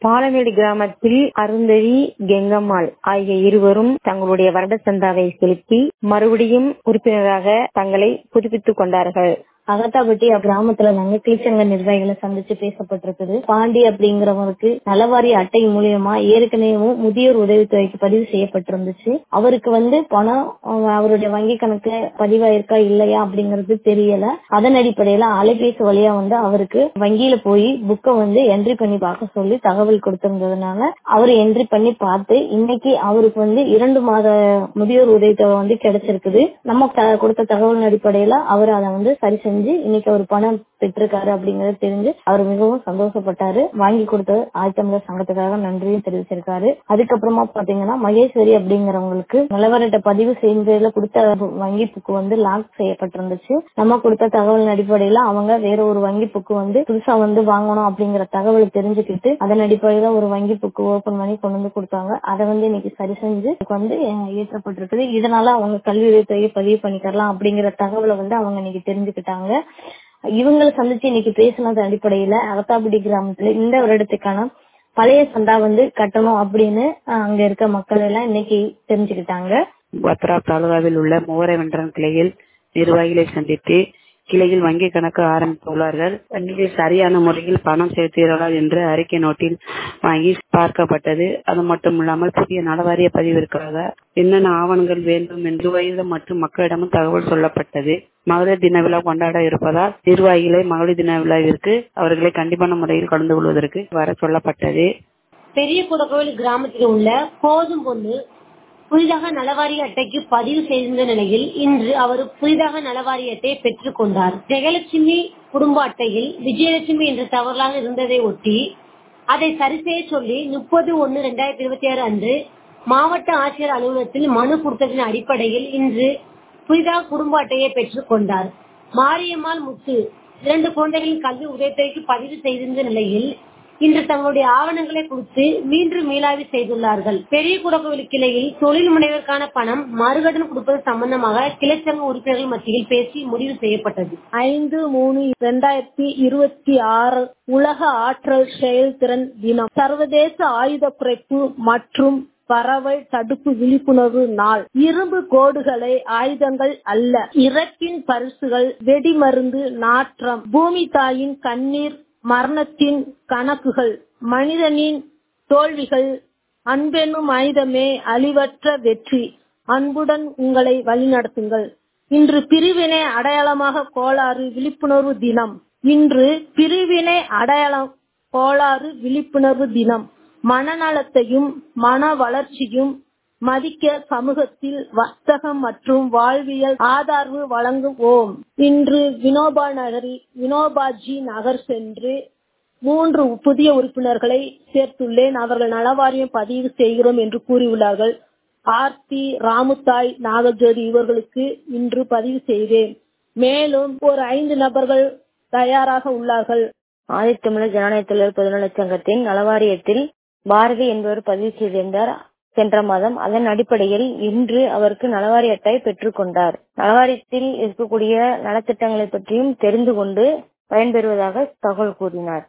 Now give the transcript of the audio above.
பாலமேடு கிராமத்தில் அருந்ததி கெங்கம்மாள் ஆகிய இருவரும் தங்களுடைய வருட சந்தாவை செலுத்தி மறுபடியும் உறுப்பினராக தங்களை புதுப்பித்துக் கொண்டார்கள் அகத்தாப்பட்டி கிராமத்துல நாங்க கிளிச்சங்க நிர்வாகிகளை சந்திச்சு பேசப்பட்டிருக்குது பாண்டி அப்படிங்கிறவருக்கு நலவாரி அட்டை மூலியமா ஏற்கனவே முதியோர் உதவித்தொகைக்கு பதிவு செய்யப்பட்டிருந்துச்சு அவருக்கு வந்து பணம் அஹ், அவருடைய வங்கி கணக்குல பதிவாயிருக்கா இல்லையா அப்படிங்கறது தெரியல அதன் அடிப்படையில அலைபேசி வழியா வந்து அவருக்கு வங்கியில போய் புக்கை வந்து என்ட்ரி பண்ணி பார்க்க சொல்லி தகவல் கொடுத்திருந்ததுனால அவர் என்ட்ரி பண்ணி பார்த்து இன்னைக்கு அவருக்கு வந்து இரண்டு மாத முதியோர் உதவித்தொகை வந்து கிடைச்சிருக்குது நம்ம த- கொடுத்த தகவல் அடிப்படையில அவர் அதை வந்து சரி செஞ்சு இன்னைக்கு அவர் பணம் பெற்றிருக்காரு அப்படிங்கறது தெரிஞ்சு அவர் மிகவும் சந்தோஷப்பட்டாரு வாங்கி கொடுத்த ஆழ்த்தமிழர் சங்கத்துக்காக நன்றியும் தெரிவிச்சிருக்காரு அதுக்கப்புறமா பாத்தீங்கன்னா மகேஸ்வரி அப்படிங்கிறவங்களுக்கு நிலவரட்டை பதிவு செஞ்சதுல கொடுத்த வங்கி புக்கு வந்து லாக் செய்யப்பட்டிருந்துச்சு நம்ம கொடுத்த தகவல் அடிப்படையில அவங்க வேற ஒரு வங்கி புக்கு வந்து புதுசா வந்து வாங்கணும் அப்படிங்கிற தகவலை தெரிஞ்சுக்கிட்டு அதன் அடிப்படையில ஒரு வங்கி புக்கு ஓபன் பண்ணி கொண்டு வந்து கொடுத்தாங்க அதை வந்து இன்னைக்கு சரி செஞ்சு இதுக்கு வந்து அஹ், ஏற்றப்பட்டிருக்குது இதனால அவங்க கல்வி உதவித்தொகையை பதிவு பண்ணிக்கலாம் அப்படிங்கிற தகவலை வந்து அவங்க இன்னைக்கு தெரிஞ்சுக்கிட்டாங்க இவங்களை சந்திச்சு இன்னைக்கு பேசினது அடிப்படையில அகத்தாபடி கிராமத்துல இந்த வருடத்துக்கான பழைய சந்தா வந்து கட்டணும் அப்படின்னு அஹ், அங்க இருக்க மக்கள் எல்லாம் இன்னைக்கு தெரிஞ்சுக்கிட்டாங்க வத்ரா தாலுகாவில் உள்ள மூவரவென்றன் கிளையில் நிர்வாகிகளை சந்தித்து கிளையில் வங்கி கணக்கு ஆரம்பித்துள்ளார்கள் வங்கியில் சரியான முறையில் பணம் செலுத்துகிறார்களா என்று அறிக்கை நோட்டில் வாங்கி பார்க்கப்பட்டது அது மட்டும் இல்லாமல் புதிய நலவாரிய பதிவிற்காக என்னென்ன ஆவணங்கள் வேண்டும் என்று நிர்வாகிகள் மற்றும் மக்களிடமும் தகவல் சொல்லப்பட்டது மகளிர் தின விழா கொண்டாட இருப்பதால் நிர்வாகிகளை மகளிர் தின விழாவிற்கு அவர்களை கண்டிப்பான முறையில் கலந்து கொள்வதற்கு வர சொல்லப்பட்டது பெரிய குடக்கோவில் கிராமத்தில் உள்ள கோதும் பொண்ணு புதிதாக நலவாரி அட்டைக்கு பதிவு செய்திருந்த நிலையில் இன்று அவர் புதிதாக நலவாரி அட்டையை பெற்றுக் கொண்டார் ஜெயலட்சுமி குடும்ப அட்டையில் விஜயலட்சுமி என்று தவறாக இருந்ததை ஒட்டி அதை சரி செய்ய சொல்லி முப்பது ஒன்னு ரெண்டாயிரத்தி இருபத்தி ஆறு அன்று மாவட்ட ஆட்சியர் அலுவலகத்தில் மனு கொடுத்ததின் அடிப்படையில் இன்று புதிதாக குடும்ப அட்டையை பெற்றுக் கொண்டார் மாரியம்மாள் முத்து இரண்டு குழந்தைகளின் கல்வி உதவித்தொகைக்கு பதிவு செய்திருந்த நிலையில் இன்று தங்களுடைய ஆவணங்களை கொடுத்து மீண்டும் மீளாய்வு செய்துள்ளார்கள் பெரிய குடக்கோவில் கிளையில் தொழில் முனைவருக்கான பணம் மறுகடன் கொடுப்பது சம்பந்தமாக கிளைச்சங்க உறுப்பினர்கள் மத்தியில் பேசி முடிவு செய்யப்பட்டது ஐந்து மூணு இரண்டாயிரத்தி இருபத்தி ஆறு உலக ஆற்றல் செயல்திறன் தினம் சர்வதேச ஆயுத குறைப்பு மற்றும் பறவை தடுப்பு விழிப்புணர்வு நாள் இரும்பு கோடுகளை ஆயுதங்கள் அல்ல இறக்கின் பரிசுகள் வெடிமருந்து நாற்றம் பூமி தாயின் கண்ணீர் மரணத்தின் கணக்குகள் மனிதனின் தோல்விகள் அன்பெனும் ஆயுதமே அழிவற்ற வெற்றி அன்புடன் உங்களை வழிநடத்துங்கள் இன்று பிரிவினை அடையாளமாக கோளாறு விழிப்புணர்வு தினம் இன்று பிரிவினை அடையாளம் கோளாறு விழிப்புணர்வு தினம் மனநலத்தையும் மன வளர்ச்சியும் மதிக்க சமூகத்தில் வர்த்தகம் மற்றும் வாழ்வியல் ஆதரவு வழங்குவோம் இன்று வினோபா நகரில் வினோபாஜி நகர் சென்று மூன்று புதிய உறுப்பினர்களை சேர்த்துள்ளேன் அவர்கள் நலவாரியம் பதிவு செய்கிறோம் என்று கூறியுள்ளார்கள் ஆர்த்தி ராமுத்தாய் நாகஜோதி இவர்களுக்கு இன்று பதிவு செய்தேன் மேலும் ஒரு ஐந்து நபர்கள் தயாராக உள்ளார்கள் ஆதித்தமிழர் ஜனநாயக தொழிலாளர் பொதுநலச் சங்கத்தின் நலவாரியத்தில் பாரதி என்பவர் பதிவு செய்திருந்தார் சென்ற மாதம் அதன் அடிப்படையில் இன்று அவருக்கு நலவாரி அட்டை பெற்றுக் கொண்டார் நலவாரியத்தில் இருக்கக்கூடிய நலத்திட்டங்களை பற்றியும் தெரிந்து கொண்டு பயன்பெறுவதாக தகவல் கூறினார்